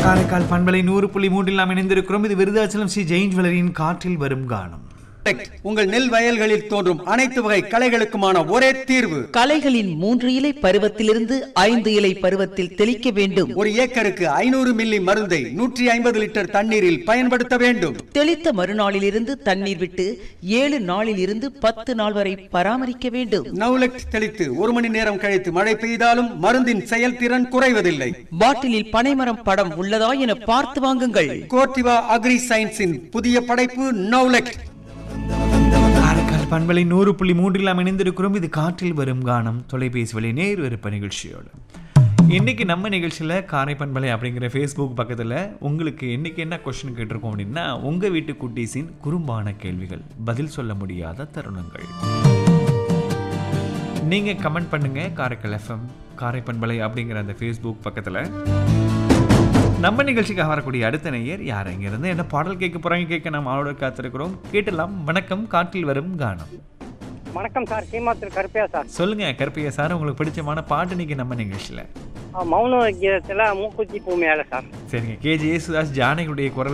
காரைக்கால் பண்பலை நூறு புள்ளி மூன்றில் நாம் இணைந்திருக்கிறோம் இது விருதாச்சலம் ஸ்ரீ ஜெயின் ஜுவல்லரியின் காற்றில் வரும் கானம் உங்கள் நெல் வயல்களில் தோன்றும் அனைத்து வகை களைகளுக்குமான ஒரே தீர்வு களைகளின் மூன்று இலை பருவத்திலிருந்து ஐந்து இலை பருவத்தில் தெளிக்க வேண்டும் ஒரு ஏக்கருக்கு ஐநூறு மில்லி மருந்தை நூற்றி ஐம்பது லிட்டர் தண்ணீரில் பயன்படுத்த வேண்டும் தெளித்த மறுநாளிலிருந்து தண்ணீர் விட்டு ஏழு நாளில் இருந்து பத்து நாள் வரை பராமரிக்க வேண்டும் நவுலெக்ட் தெளித்து ஒரு மணி நேரம் கழித்து மழை பெய்தாலும் மருந்தின் செயல்திறன் குறைவதில்லை பாட்டிலில் பனைமரம் படம் உள்ளதா என பார்த்து வாங்குங்கள் கோர்டிவா அக்ரி சயின்ஸின் புதிய படைப்பு நவுலெக்ட் காரைக்கால் பண்பலை நூறு புள்ளி மூன்றில் நாம் இணைந்திருக்கிறோம் இது காற்றில் வரும் கானம் தொலைபேசி வழி நேர் விருப்ப நிகழ்ச்சியோடு இன்னைக்கு நம்ம நிகழ்ச்சியில் காரை பண்பலை அப்படிங்கிற ஃபேஸ்புக் பக்கத்தில் உங்களுக்கு இன்னைக்கு என்ன கொஸ்டின் கேட்டிருக்கோம் அப்படின்னா உங்கள் வீட்டு குட்டீஸின் குறும்பான கேள்விகள் பதில் சொல்ல முடியாத தருணங்கள் நீங்கள் கமெண்ட் பண்ணுங்க காரைக்கால் எஃப்எம் காரை பண்பலை அப்படிங்கிற அந்த ஃபேஸ்புக் பக்கத்தில் நம்ம நிகழ்ச்சிக்காக வரக்கூடிய அடுத்த நேயர் யார் இருந்து என்ன பாடல் கேட்க போறாங்க கேட்க நம்ம அவரோட காத்திருக்கிறோம் கேட்டலாம் வணக்கம் காற்றில் வரும் கானம் வணக்கம் சார் சீமாத்தூர் கருப்பையா சார் சொல்லுங்க கருப்பையா சார் உங்களுக்கு பிடிச்சமான பாட்டு இன்னைக்கு நம்ம நிகழ்ச்சியில ஆ, மௌன கீதத்தில் மூக்குத்தி பூ மேலே சார் சரிங்க கேஜி யேசுதாஸ் ஜானகியுடைய குரல்